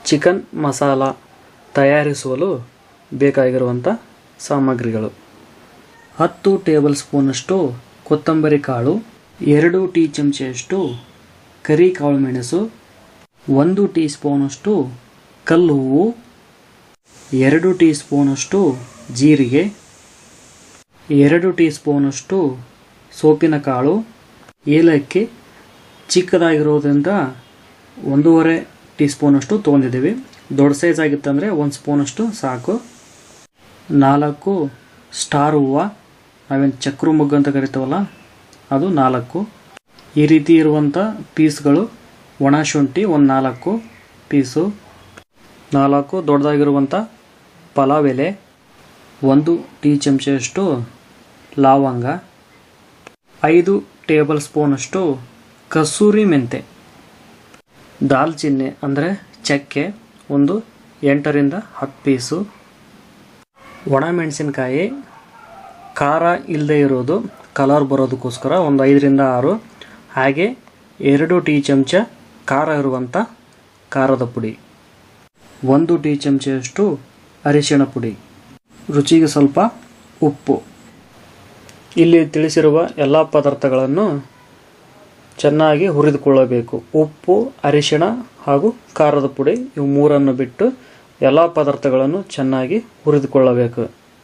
chicken masala ತಯಾರಿಸಲು ಬೇಕಾಗಿರುವಂಥ ಸಾಮಗ್ರಿಗಳು ಹತ್ತು ಟೇಬಲ್ ಸ್ಪೂನಷ್ಟು ಕೊತ್ತಂಬರಿ ಕಾಳು ಎರಡು ಟೀ ಚಮಚೆಯಷ್ಟು ಕರಿ ಕಾಳು ಮೆಣಸು ಒಂದು ಟೀ ಸ್ಪೂನಷ್ಟು ಕಲ್ಲು ಹೂವು ಎರಡು ಟೀ ಸ್ಪೂನಷ್ಟು ಜೀರಿಗೆ ಎರಡು ಟೀ ಸ್ಪೂನಷ್ಟು ಸೋಪಿನ ಕಾಳು ಏಲಕ್ಕಿ ಚಿಕ್ಕದಾಗಿರೋದ್ರಿಂದ ಒಂದೂವರೆ ಟೀ ಸ್ಪೂನಷ್ಟು ತೊಗೊಂಡಿದ್ದೀವಿ ದೊಡ್ಡ ಸೈಜ್ ಆಗಿತ್ತಂದರೆ ಒಂದು ಸ್ಪೂನಷ್ಟು ಸಾಕು ನಾಲ್ಕು ಸ್ಟಾರ್ ಹೂವು ನಾವೇನು ಚಕ್ರ ಮುಗ್ಗು ಅಂತ ಕರಿತೀವಲ್ಲ ಅದು ನಾಲ್ಕು ಈ ರೀತಿ ಇರುವಂಥ ಪೀಸ್ಗಳು ಒಣ ಶುಂಠಿ ಒಂದು ನಾಲ್ಕು ಪೀಸು ನಾಲ್ಕು ದೊಡ್ಡದಾಗಿರುವಂಥ ಪಲಾವ್ ಎಲೆ ಒಂದು ಟೀ ಚಮಚದಷ್ಟು ಲವಂಗ ಐದು ಟೇಬಲ್ ಸ್ಪೂನಷ್ಟು ಕಸೂರಿ ಮೆಂತೆ ದಾಲ್ಚಿನ್ನಿ ಅಂದರೆ ಚಕ್ಕೆ ಒಂದು ಎಂಟರಿಂದ ಹತ್ತು ಪೀಸು ಒಣಮೆಣಸಿನ್ಕಾಯಿ ಖಾರ ಇಲ್ಲದೆ ಇರೋದು ಕಲರ್ ಬರೋದಕ್ಕೋಸ್ಕರ ಒಂದು ಐದರಿಂದ ಆರು ಹಾಗೆ ಎರಡು ಟೀ ಚಮಚ ಖಾರ ಇರುವಂಥ ಖಾರದ ಪುಡಿ ಒಂದು ಟೀ ಚಮಚದಷ್ಟು ಅರಿಶಿಣ ಪುಡಿ ರುಚಿಗೆ ಸ್ವಲ್ಪ ಉಪ್ಪು ಇಲ್ಲಿ ತಿಳಿಸಿರುವ ಎಲ್ಲ ಪದಾರ್ಥಗಳನ್ನು ಚೆನ್ನಾಗಿ ಹುರಿದುಕೊಳ್ಳಬೇಕು ಉಪ್ಪು ಅರಿಶಿಣ ಹಾಗೂ ಖಾರದ ಪುಡಿ ಇವು ಮೂರನ್ನು ಬಿಟ್ಟು ಎಲ್ಲ ಪದಾರ್ಥಗಳನ್ನು ಚೆನ್ನಾಗಿ ಹುರಿದುಕೊಳ್ಳಬೇಕು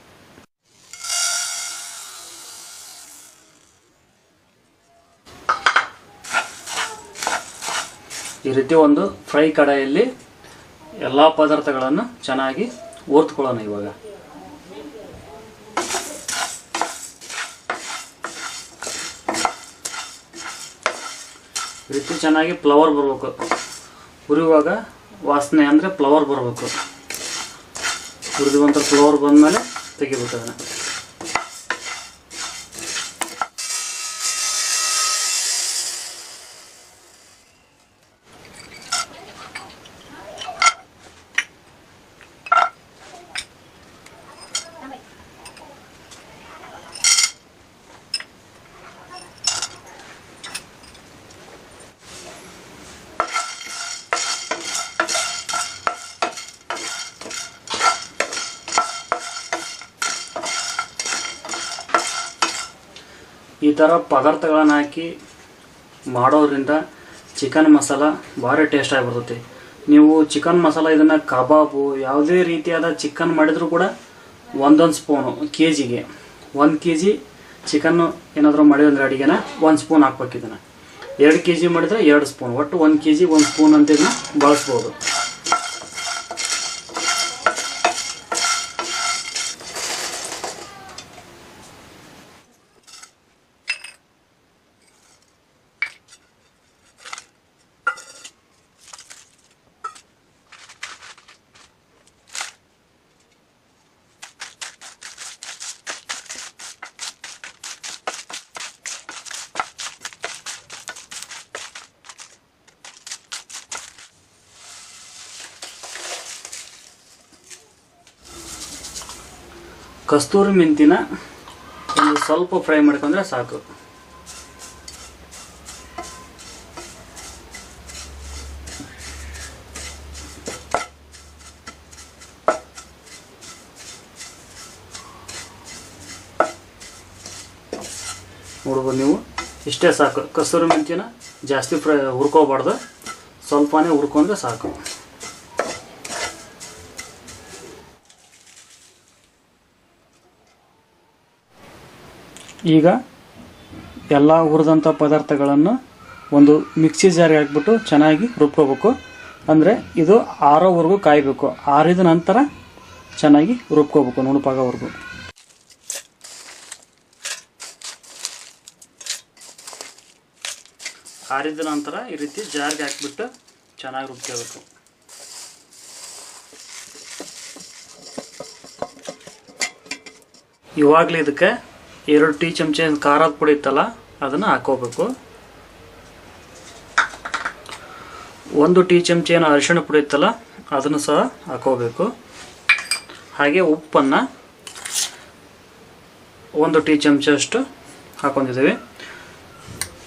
ಈ ರೀತಿ ಒಂದು ಫ್ರೈ ಕಡಾಯಲ್ಲಿ ಎಲ್ಲ ಪದಾರ್ಥಗಳನ್ನು ಚೆನ್ನಾಗಿ ಹುರಿದುಕೊಳ್ಳೋಣ ಇವಾಗ ಈ ರೀತಿ ಚೆನ್ನಾಗಿ ಫ್ಲವರ್ ಬರಬೇಕು ಹುರಿಯುವಾಗ ವಾಸನೆ ಅಂದರೆ ಫ್ಲವರ್ ಬರಬೇಕು ಹುರಿದುವಂಥ ಫ್ಲವರ್ ಬಂದಮೇಲೆ ತೆಗಿಬೇಕು ಅದನ್ನು ಈ ಥರ ಪದಾರ್ಥಗಳನ್ನು ಹಾಕಿ ಮಾಡೋದ್ರಿಂದ ಚಿಕನ್ ಮಸಾಲ ಭಾರಿ ಟೇಸ್ಟ್ ಆಗಿ ಬರ್ತೈತಿ ನೀವು ಚಿಕನ್ ಮಸಾಲ ಇದನ್ನು ಕಬಾಬು ಯಾವುದೇ ರೀತಿಯಾದ ಚಿಕನ್ ಮಾಡಿದರೂ ಕೂಡ ಒಂದೊಂದು ಸ್ಪೂನು ಕೆ ಜಿಗೆ ಒಂದು ಕೆ ಜಿ ಚಿಕನ್ನು ಏನಾದರೂ ಮಾಡಿದ್ರೆ ಅಡುಗೆನ ಒಂದು ಸ್ಪೂನ್ ಹಾಕ್ಬೇಕು ಇದನ್ನು ಎರಡು ಕೆ ಜಿ ಮಾಡಿದರೆ ಎರಡು ಸ್ಪೂನ್ ಒಟ್ಟು ಒಂದು ಕೆ ಜಿ ಒಂದು ಸ್ಪೂನ್ ಅಂತ ಇದನ್ನ ಬಳಸ್ಬೋದು ಕಸ್ತೂರಿ ಮೆಂತಿನ ಒಂದು ಸ್ವಲ್ಪ ಫ್ರೈ ಮಾಡ್ಕೊಂಡ್ರೆ ಸಾಕು ನೋಡ್ಬೋದು ನೀವು ಇಷ್ಟೇ ಸಾಕು ಕಸ್ತೂರಿ ಮೆಂತಿನ ಜಾಸ್ತಿ ಫ್ರೈ ಹುರ್ಕೋಬಾರ್ದು ಸ್ವಲ್ಪನೇ ಹುರ್ಕೊಂಡ್ರೆ ಸಾಕು ಈಗ ಎಲ್ಲ ಹುರಿದಂಥ ಪದಾರ್ಥಗಳನ್ನು ಒಂದು ಮಿಕ್ಸಿ ಜಾರಿಗೆ ಹಾಕ್ಬಿಟ್ಟು ಚೆನ್ನಾಗಿ ರುಬ್ಕೋಬೇಕು ಅಂದರೆ ಇದು ಆರೋವರೆಗೂ ಕಾಯಬೇಕು ಆರಿದ ನಂತರ ಚೆನ್ನಾಗಿ ರುಬ್ಕೋಬೇಕು ನುಣುಪಾಗೋವರೆಗೂ ಆರಿದ ನಂತರ ಈ ರೀತಿ ಜಾರಿಗೆ ಹಾಕ್ಬಿಟ್ಟು ಚೆನ್ನಾಗಿ ರುಬ್ಕೋಬೇಕು ಇವಾಗಲೇ ಇದಕ್ಕೆ ಎರಡು ಟೀ ಚಮಚ ಖಾರದ ಪುಡಿ ಇತ್ತಲ್ಲ ಅದನ್ನು ಹಾಕೋಬೇಕು ಒಂದು ಟೀ ಚಮಚ ಏನು ಅರಿಶಿಣ ಪುಡಿ ಇತ್ತಲ್ಲ ಅದನ್ನು ಸಹ ಹಾಕೋಬೇಕು ಹಾಗೆ ಉಪ್ಪನ್ನು ಒಂದು ಟೀ ಚಮಚಷ್ಟು ಹಾಕೊಂಡಿದ್ದೀವಿ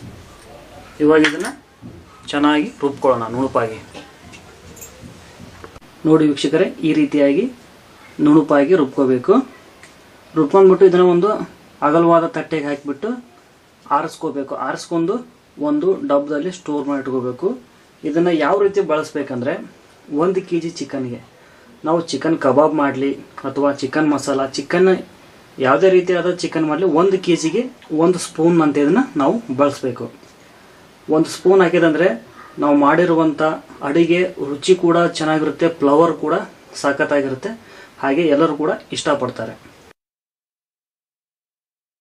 ಇವಾಗ ಇದನ್ನು ಚೆನ್ನಾಗಿ ರುಬ್ಕೊಳ್ಳೋಣ ನುಣುಪಾಗಿ ನೋಡಿ ವೀಕ್ಷಕರೇ ಈ ರೀತಿಯಾಗಿ ನುಣುಪಾಗಿ ರುಬ್ಕೋಬೇಕು ರುಬ್ಕೊಂಡ್ಬಿಟ್ಟು ಇದನ್ನು ಒಂದು ಅಗಲವಾದ ತಟ್ಟೆಗೆ ಹಾಕಿಬಿಟ್ಟು ಆರಿಸ್ಕೋಬೇಕು ಆರಿಸ್ಕೊಂಡು ಒಂದು ಡಬ್ಬದಲ್ಲಿ ಸ್ಟೋರ್ ಮಾಡಿ ಇಟ್ಕೋಬೇಕು ಇದನ್ನು ಯಾವ ರೀತಿ ಬಳಸ್ಬೇಕಂದ್ರೆ ಒಂದು ಕೆ ಜಿ ಚಿಕನ್ಗೆ ನಾವು ಚಿಕನ್ ಕಬಾಬ್ ಮಾಡಲಿ ಅಥವಾ ಚಿಕನ್ ಮಸಾಲ ಚಿಕನ್ ಯಾವುದೇ ರೀತಿಯಾದ ಚಿಕನ್ ಮಾಡಲಿ ಒಂದು ಕೆ ಜಿಗೆ ಒಂದು ಸ್ಪೂನ್ ಅಂತ ಇದನ್ನು ನಾವು ಬಳಸಬೇಕು ಒಂದು ಸ್ಪೂನ್ ಹಾಕಿದಂದ್ರೆ ನಾವು ಮಾಡಿರುವಂಥ ಅಡಿಗೆ ರುಚಿ ಕೂಡ ಚೆನ್ನಾಗಿರುತ್ತೆ ಫ್ಲವರ್ ಕೂಡ ಸಖತ್ತಾಗಿರುತ್ತೆ ಹಾಗೆ ಎಲ್ಲರೂ ಕೂಡ ಇಷ್ಟಪಡ್ತಾರೆ